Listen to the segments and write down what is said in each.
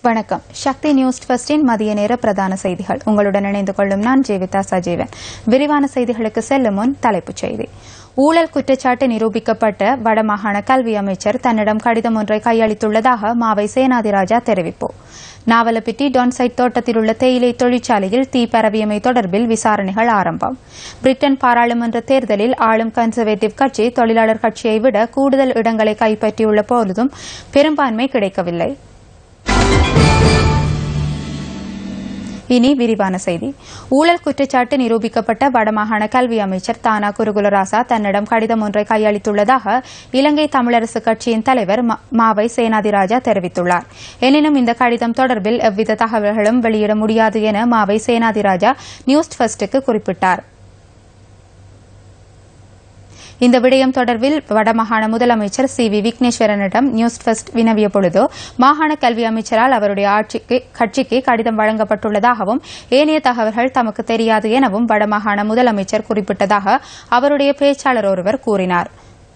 வணக்கம் சக்தி நியூஸ் ஃபர்ஸ்டின் மதிய நேர பிரதான செய்திகள் உங்களுடன் இணைந்து கொள்ளும் நான் ஜீவிதா சஜீவன் விரிவான செய்திகளுக்கு செல்லும் முன் தலைப்புச் செய்தி ஊழல் குற்றச்சாட்டு நிரூபிக்கப்பட்ட வடமாகாண கல்வி அமைச்சர் தன்னிடம் கடிதம் ஒன்றை கையளித்துள்ளதாக மாவை சேனாதிராஜா தெரிவிப்பு நாவலப்பிட்டி டொன்சைட் தோட்டத்தில் உள்ள தேயிலை தொழிற்சாலையில் தீ பரவியமை தொடர்பில் விசாரணைகள் ஆரம்பம் பிரிட்டன் பாராளுமன்ற தேர்தலில் ஆளும் கன்சர்வேட்டிவ் கட்சி தொழிலாளர் கட்சியை விட கூடுதல் இடங்களை கைப்பற்றியுள்ள போதும் பெரும்பான்மை கிடைக்கவில்லை இனி விரிவான செய்தி ஊழல் குற்றச்சாட்டு நிரூபிக்கப்பட்ட வடமாகாண கல்வி அமைச்சர் தானா குருகுலராசா தன்னிடம் கடிதம் ஒன்றை கையளித்துள்ளதாக இலங்கை தமிழரசு கட்சியின் தலைவர் ம- மாவை சேனாதிராஜா தெரிவித்துள்ளார் எனினும் இந்த கடிதம் தொடர்பில் எவ்வித தகவல்களும் வெளியிட முடியாது என மாவை சேனாதிராஜா நியூஸ் ஃபர்ஸ்டுக்கு குறிப்பிட்டார் இந்த விடயம் தொடர்பில் வடமாகாண முதலமைச்சர் சி வி விக்னேஸ்வரனிடம் நியூஸ் ஃபர்ஸ்ட் வினவிய பொழுது மாகாண கல்வி அமைச்சரால் அவருடைய ஆட்சிக்கு கட்சிக்கு கடிதம் வழங்கப்பட்டுள்ளதாகவும் ஏனைய தகவல்கள் தமக்கு தெரியாது எனவும் வடமாகாண முதலமைச்சர் குறிப்பிட்டதாக அவருடைய பேச்சாளர் ஒருவர் கூறினார்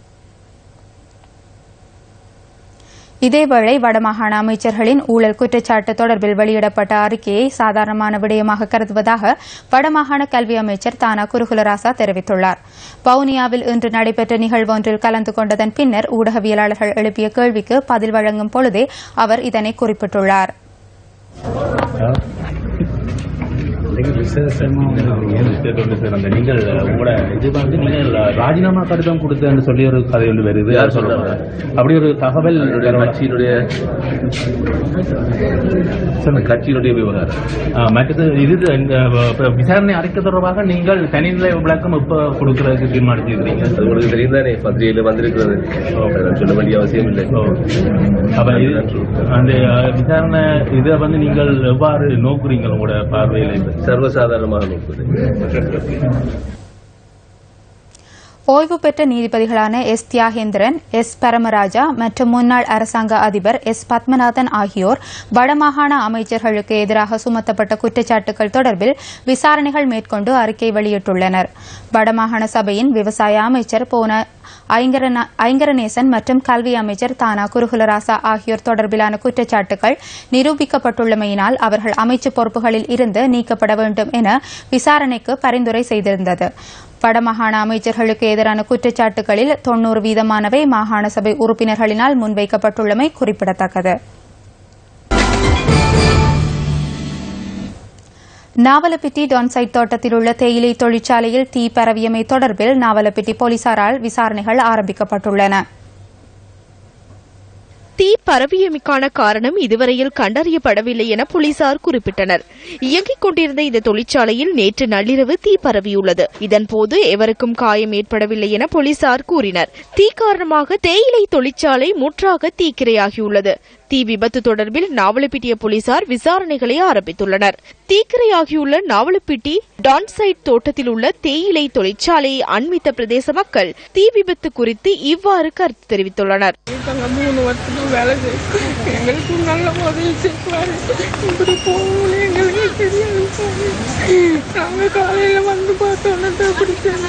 இதேவேளை வடமாகாண அமைச்சர்களின் ஊழல் குற்றச்சாட்டு தொடர்பில் வெளியிடப்பட்ட அறிக்கையை சாதாரணமான விடயமாக கருதுவதாக வடமாகாண கல்வி அமைச்சர் தானா குருகுலராசா தெரிவித்துள்ளார் வவுனியாவில் இன்று நடைபெற்ற நிகழ்வொன்றில் கலந்து கொண்டதன் பின்னர் ஊடகவியலாளர்கள் எழுப்பிய கேள்விக்கு பதில் வழங்கும் பொழுதே அவர் இதனை குறிப்பிட்டுள்ளார் கேட்டோம் சார் அந்த நீங்கள் உங்களோட இது வந்து நீங்கள் ராஜினாமா கடிதம் கொடுத்தேன்னு சொல்லி ஒரு கதை ஒன்று வருது யார் சொல்றாங்க? அப்படி ஒரு தகவல் என்னுடைய கட்சியினுடைய சொல்லுங்க. கட்சியினுடைய விவகாரம் ஆ, மற்றது இது இந்த இப்ப விசாரணை அறிக்கை தொடர்பாக நீங்கள் தனிநிலை விளக்கம் இப்ப கொடுக்கறதுக்கு தீர்மானிச்சிருக்கீங்க அது உங்களுக்கு தெரியும் தானே பத்திரிகையில வந்திருக்கிறது அதை நான் சொல்ல வேண்டிய அவசியம் இல்லை ஓ. அப்ப இது அந்த விசாரணை இதை வந்து நீங்கள் எவ்வாறு நோக்குறீங்க உங்களோட பார்வையில இப்ப? சர்வசாதாரணமாக நோக்குது ஓய்வு பெற்ற நீதிபதிகளான எஸ் தியாகேந்திரன் எஸ் பரமராஜா மற்றும் முன்னாள் அரசாங்க அதிபர் எஸ் பத்மநாதன் ஆகியோர் வடமாகாண அமைச்சர்களுக்கு எதிராக சுமத்தப்பட்ட குற்றச்சாட்டுகள் தொடர்பில் விசாரணைகள் மேற்கொண்டு அறிக்கை வெளியிட்டுள்ளனர் வடமாகாண சபையின் விவசாய அமைச்சர் போன ஐங்கரநா- ஐங்கரநேசன் மற்றும் கல்வி அமைச்சர் தானா குருகுலராசா ஆகியோர் தொடர்பிலான குற்றச்சாட்டுகள் நிரூபிக்கப்பட்டுள்ளமையினால் அவர்கள் அமைச்சு பொறுப்புகளில் இருந்து நீக்கப்பட வேண்டும் என விசாரணைக்கு பரிந்துரை செய்திருந்தது வடமாகாண அமைச்சர்களுக்கு எதிரான குற்றச்சாட்டுகளில் தொன்னூறு வீதமானவை மாகாண சபை உறுப்பினர்களினால் முன்வைக்கப்பட்டுள்ளமை குறிப்பிடத்தக்கது நாவலப்பிட்டி டான்சைட் தோட்டத்தில் உள்ள தேயிலை தொழிற்சாலையில் தீ பரவியமை தொடர்பில் நாவலப்பிட்டி போலீசாரால் விசாரணைகள் ஆரம்பிக்கப்பட்டுள்ளன தீ பரவியமைக்கான காரணம் இதுவரையில் கண்டறியப்படவில்லை என போலீசார் குறிப்பிட்டனர் இயங்கிக் கொண்டிருந்த இந்த தொழிற்சாலையில் நேற்று நள்ளிரவு தீ பரவியுள்ளது இதன்போது எவருக்கும் காயம் ஏற்படவில்லை என போலீசார் கூறினர் தீ காரணமாக தேயிலை தொழிற்சாலை முற்றாக தீக்கிரையாகியுள்ளது தீ விபத்து தொடர்பில் நாவலப்பிட்டிய போலீசார் விசாரணைகளை ஆரம்பித்துள்ளனர் தீக்கிரையாகியுள்ள நாவலப்பிட்டி டான்சைட் தோட்டத்தில் உள்ள தேயிலை தொழிற்சாலையை அண்மித்த பிரதேச மக்கள் தீ விபத்து குறித்து இவ்வாறு கருத்து தெரிவித்துள்ளனர் நாங்க மூணு வருஷமா வேலை செய்யணும் எங்களுக்கு நல்ல உதவி செய்வாரு இப்படி போகணும்னு எங்களுக்கு தெரியாது சாமி. நாங்க காலையில வந்து பார்த்தோன்னே பிடிச்சோம்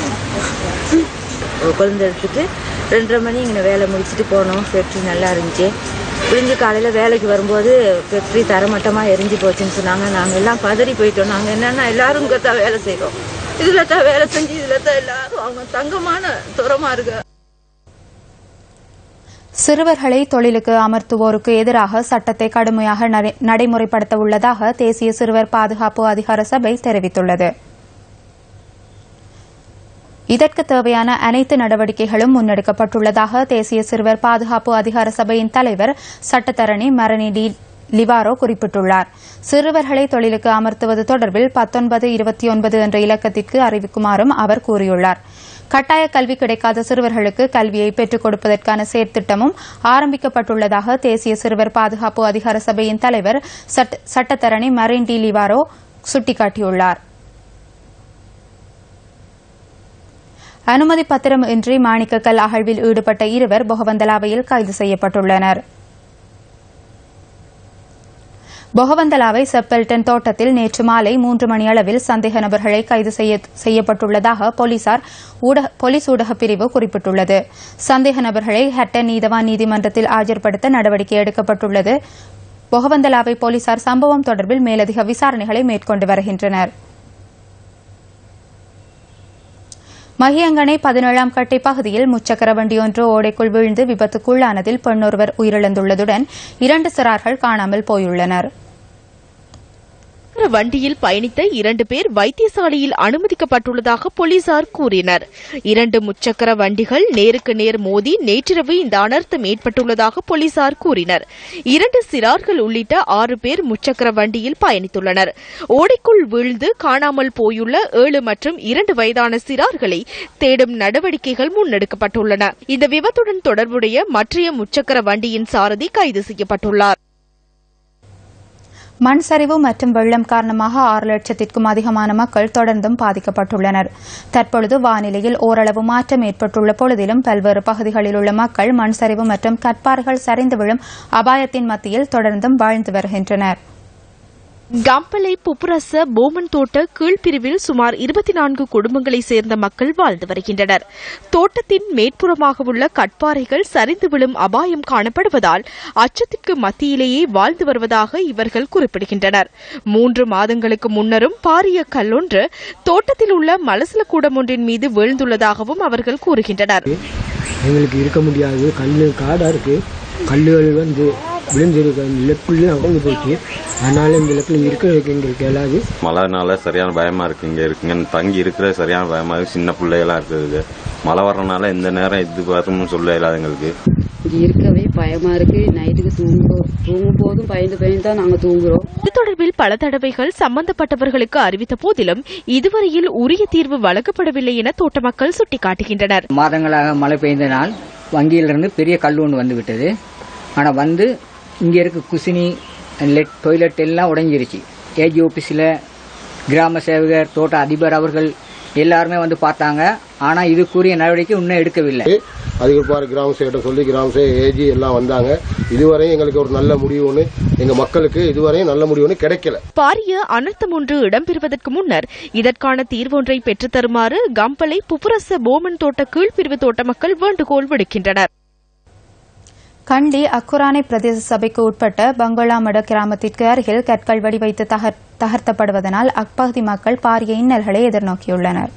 ஒரு குழந்தை எடுத்துட்டு ரெண்டரை மணி இங்கே வேலை முடிச்சுட்டு போனோம் ஃபேக்ட்ரி நல்லா இருந்துச்சு விடிஞ்சு காலையில் வேலைக்கு வரும்போது ஃபேக்ட்ரி தரமட்டமாக எரிஞ்சு போச்சுன்னு சொன்னாங்க நாங்கள் எல்லாம் பதறி போயிட்டோம் நாங்கள் என்னென்னா எல்லாரும் இங்கே தான் வேலை செய்கிறோம் இதில் தான் வேலை செஞ்சு இதில் தான் எல்லாரும் அவங்க தங்கமான துறமா இருக்கு சிறுவர்களை தொழிலுக்கு அமர்த்துவோருக்கு எதிராக சட்டத்தை கடுமையாக நடை- நடைமுறைப்படுத்த உள்ளதாக தேசிய சிறுவர் பாதுகாப்பு அதிகார சபை தெரிவித்துள்ளது இதற்கு தேவையான அனைத்து நடவடிக்கைகளும் முன்னெடுக்கப்பட்டுள்ளதாக தேசிய சிறுவர் பாதுகாப்பு அதிகார சபையின் தலைவர் சட்டத்தரணி மரணி டி லிவாரோ குறிப்பிட்டுள்ளார் சிறுவர்களை தொழிலுக்கு அமர்த்துவது தொடர்பில் பத்தொன்பது இருபத்தி ஒன்பது என்ற இலக்கத்திற்கு அறிவிக்குமாறும் அவர் கூறியுள்ளார் கட்டாய கல்வி கிடைக்காத சிறுவர்களுக்கு கல்வியை பெற்றுக் கொடுப்பதற்கான செயற்திட்டமும் ஆரம்பிக்கப்பட்டுள்ளதாக தேசிய சிறுவர் பாதுகாப்பு அதிகார சபையின் தலைவர் சட்ட- சட்டத்தரணி மரின் டி லிவாரோ சுட்டிக்காட்டியுள்ளார் அனுமதி பத்திரம் இன்றி மாணிக்கக்கல் அகழ்வில் ஈடுபட்ட இருவர் பொகவந்தலாவையில் கைது செய்யப்பட்டுள்ளனர் பொகவந்தலாவை செப்பல்டன் தோட்டத்தில் நேற்று மாலை மூன்று மணி அளவில் சந்தேக நபர்களை கைது செய்ய- செய்யப்பட்டுள்ளதாக போலீசார் ஊடக- போலீஸ் ஊடகப் பிரிவு குறிப்பிட்டுள்ளது சந்தேக நபர்களை ஹட்டன் நீதவான் நீதிமன்றத்தில் ஆஜர்படுத்த நடவடிக்கை எடுக்கப்பட்டுள்ளது பொகவந்தலாவை போலீசார் சம்பவம் தொடர்பில் மேலதிக விசாரணைகளை மேற்கொண்டு வருகின்றனர் மகியங்கனை பதினேழாம் கட்டை பகுதியில் முச்சக்கர வண்டி ஒன்று ஓடைக்குள் வீழ்ந்து விபத்துக்குள்ளானதில் பெண்ணொருவர் உயிரிழந்துள்ளதுடன் இரண்டு சிறார்கள் காணாமல் போயுள்ளனர் வண்டியில் பயணித்த இரண்டு பேர் வைத்தியசாலையில் அனுமதிக்கப்பட்டுள்ளதாக போலீசார் கூறினர் இரண்டு முச்சக்கர வண்டிகள் நேருக்கு நேர் மோதி நேற்றிரவு இந்த அனர்த்தம் ஏற்பட்டுள்ளதாக போலீசார் கூறினர் இரண்டு சிறார்கள் உள்ளிட்ட ஆறு பேர் முச்சக்கர வண்டியில் பயணித்துள்ளனர் ஓடைக்குள் வீழ்ந்து காணாமல் போயுள்ள ஏழு மற்றும் இரண்டு வயதான சிறார்களை தேடும் நடவடிக்கைகள் முன்னெடுக்கப்பட்டுள்ளன இந்த விபத்துடன் தொடர்புடைய மற்றைய முச்சக்கர வண்டியின் சாரதி கைது செய்யப்பட்டுள்ளார் மண் சரிவு மற்றும் வெள்ளம் காரணமாக ஆறு லட்சத்திற்கும் அதிகமான மக்கள் தொடர்ந்தும் பாதிக்கப்பட்டுள்ளனர் தற்பொழுது வானிலையில் ஓரளவு மாற்றம் ஏற்பட்டுள்ள பொழுதிலும் பல்வேறு பகுதிகளில் உள்ள மக்கள் மண் சரிவு மற்றும் கற்பார்கள் சரிந்து விழும் அபாயத்தின் மத்தியில் தொடர்ந்தும் வாழ்ந்து வருகின்றனர் கம்பளை புப்புரச போமன் தோட்ட கீழ்பிரிவில் சுமார் இருபத்தி நான்கு குடும்பங்களைச் சேர்ந்த மக்கள் வாழ்ந்து வருகின்றனர் தோட்டத்தின் மேற்புறமாக உள்ள கட்பாறைகள் சரிந்து விழும் அபாயம் காணப்படுவதால் அச்சத்திற்கு மத்தியிலேயே வாழ்ந்து வருவதாக இவர்கள் குறிப்பிடுகின்றனர் மூன்று மாதங்களுக்கு முன்னரும் பாரிய கல்லொன்று தோட்டத்தில் உள்ள மலசல கூடம் ஒன்றின் மீது வீழ்ந்துள்ளதாகவும் அவர்கள் கூறுகின்றனர் எங்களுக்கு இருக்க முடியாது கல் காடாக இருக்குது கல்லுகள் வந்து விழுந்திருக்கு அந்த லெப்புலேயும் அகழ்ந்து போச்சு அதனால இந்த லெப்பில் இருக்கிறதுக்கு எங்களுக்கு இயலாது மழைனால சரியான பயமா இருக்கு இங்க இருக்குங்க தங்கி இருக்கிறது சரியான பயமா இருக்கு சின்ன பிள்ளைகளாம் இருக்குது மழை வர்றதுனால எந்த நேரம் இது வரும்னு சொல்ல இயலாது எங்களுக்கு இங்க இருக்கவே பயமா இருக்கு நைட்டுக்கு தூங்க தூங்கும் போதும் பயந்து பயந்து தான் நாங்க தூங்குறோம் இது தொடர்பில் பல தடவைகள் சம்பந்தப்பட்டவர்களுக்கு அறிவித்த போதிலும் இதுவரையில் உரிய தீர்வு வழங்கப்படவில்லை என தோட்ட மக்கள் சுட்டிக்காட்டுகின்றனர் மாதங்களாக மழை பெய்தனால் வங்கியிலிருந்து பெரிய கல் ஒன்று வந்து விட்டது ஆனால் வந்து இங்கே இருக்க குசினி லெட் டொய்லெட் எல்லாம் உடைஞ்சிருச்சு ஏஜி ஆஃபீஸில் கிராம சேவகர் தோட்ட அதிபர் அவர்கள் எல்லாருமே வந்து பார்த்தாங்க ஆனால் இதுக்குரிய நடவடிக்கை இன்னும் எடுக்கவில்லை அதுக்கு பாரு கிராம சேவர்கிட்ட சொல்லி கிராம சேவ ஏஜி எல்லாம் வந்தாங்க இதுவரையும் எங்களுக்கு ஒரு நல்ல முடிவுன்னு எங்க மக்களுக்கு இதுவரையும் நல்ல முடிவுன்னு கிடைக்கல பாரிய அனர்த்தம் ஒன்று இடம்பெறுவதற்கு முன்னர் இதற்கான தீர்வொன்றை பெற்றுத் தருமாறு கம்பளை புப்புரச போமன் தோட்ட கீழ்பிரிவு தோட்ட மக்கள் வேண்டுகோள் விடுக்கின்றனர் கண்டி அக்குரானை பிரதேச சபைக்கு உட்பட்ட பங்களாமட கிராமத்திற்கு அருகில் கற்கள் வடிவைத்து தகர்- தகர்த்தப்படுவதனால் அப்பகுதி மக்கள் பாரிய இன்னல்களை எதிர்நோக்கியுள்ளனர்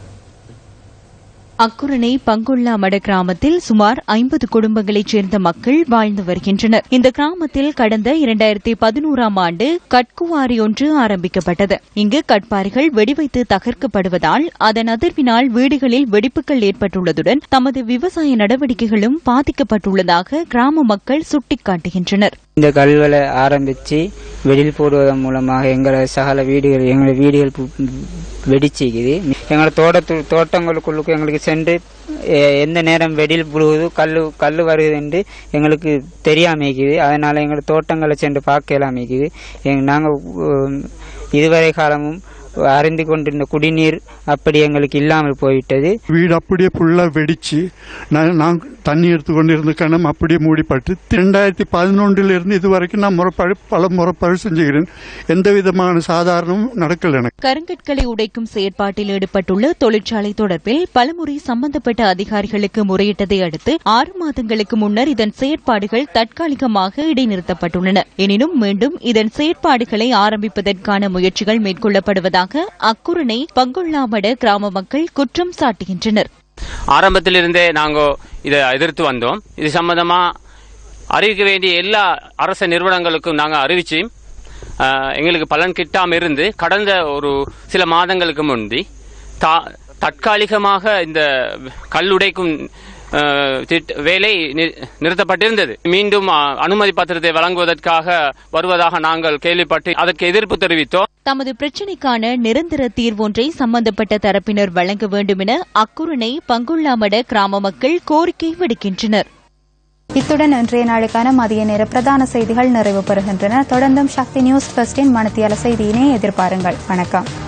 அக்குரணை பங்குள்ளா மட கிராமத்தில் சுமார் ஐம்பது குடும்பங்களைச் சேர்ந்த மக்கள் வாழ்ந்து வருகின்றனர் இந்த கிராமத்தில் கடந்த இரண்டாயிரத்தி பதினோராம் ஆண்டு கட்குவாரி ஒன்று ஆரம்பிக்கப்பட்டது இங்கு கட்பாறைகள் வெடிவைத்து தகர்க்கப்படுவதால் அதன் அதிர்வினால் வீடுகளில் வெடிப்புகள் ஏற்பட்டுள்ளதுடன் தமது விவசாய நடவடிக்கைகளும் பாதிக்கப்பட்டுள்ளதாக கிராம மக்கள் சுட்டிக்காட்டுகின்றனர் இந்த கல்களை ஆரம்பித்து வெளியில் போடுவதன் மூலமாக எங்களை சகல வீடுகள் எங்களை வீடுகள் பு- வெடிச்சிக்குது எங்களை தோட்டத்து தோட்டங்களுக்குள்ளுக்கு எங்களுக்கு சென்று எ- எந்த நேரம் வெடியில் புழுகுது கல் கல் வருது என்று எங்களுக்கு தெரியாமிக்குது அதனால எங்கள் தோட்டங்களை சென்று பார்க்க அமைக்குது நாங்கள் இதுவரை காலமும் அறிந்து கொண்டிருந்த குடிநீர் அப்படி எங்களுக்கு இல்லாமல் போய்விட்டது வீடு அப்படியே ஃபுல்லாக வெடிச்சு நான் நான் தண்ணி எடுத்து கொண்டிருந்த கிணம் அப்படியே மூடிப்பட்டு ரெண்டாயிரத்தி பதினொன்றிலிருந்து இது வரைக்கும் நான் முறைப்பாடு பல முறைப்பாடு செஞ்சுக்கிறேன் எந்த விதமான சாதாரணமும் நடக்கல எனக்கு கருங்கற்களை உடைக்கும் செயற்பாட்டில் ஈடுபட்டுள்ள தொழிற்சாலை தொடர்பில் பலமுறை சம்பந்தப்பட்ட அதிகாரிகளுக்கு முறையிட்டதை அடுத்து ஆறு மாதங்களுக்கு முன்னர் இதன் செயற்பாடுகள் தற்காலிகமாக இடைநிறுத்தப்பட்டுள்ளன எனினும் மீண்டும் இதன் செயற்பாடுகளை ஆரம்பிப்பதற்கான முயற்சிகள் மேற்கொள்ளப்படுவதாக அக்குரணை பங்குள்ளாமட கிராம மக்கள் குற்றம் சாட்டுகின்றனர் ஆரம்பத்திலிருந்தே நாங்கள் இதை எதிர்த்து வந்தோம் இது சம்பந்தமா அறிவிக்க வேண்டிய எல்லா அரச நிறுவனங்களுக்கும் நாங்கள் அறிவிச்சு ஆஹ், எங்களுக்கு பலன் கிட்டாம இருந்து கடந்த ஒரு சில மாதங்களுக்கு முந்தி தா- தற்காலிகமாக இந்த கல்லுடைக்கும் ஆஹ், திட்ட- வேலை நி- நிறுத்தப்பட்டிருந்தது மீண்டும் ஆஹ், அனுமதி பத்திரத்தை வழங்குவதற்காக வருவதாக நாங்கள் கேள்விப்பட்டு அதற்கு எதிர்ப்பு தெரிவித்தோம் தமது பிரச்சினைக்கான நிரந்தர தீர்வொன்றை சம்பந்தப்பட்ட தரப்பினர் வழங்க வேண்டும் என அக்குரணை பங்குள்ளாமட கிராம மக்கள் கோரிக்கை விடுக்கின்றனர் இத்துடன் இன்றைய நாளுக்கான மதிய நேர பிரதான செய்திகள் நிறைவு பெறுகின்றன தொடர்ந்தும் சக்தி நியூஸ் ஃபர்ஸ்டின் மனத்தியால செய்தியினை எதிர்பாருங்கள் வணக்கம்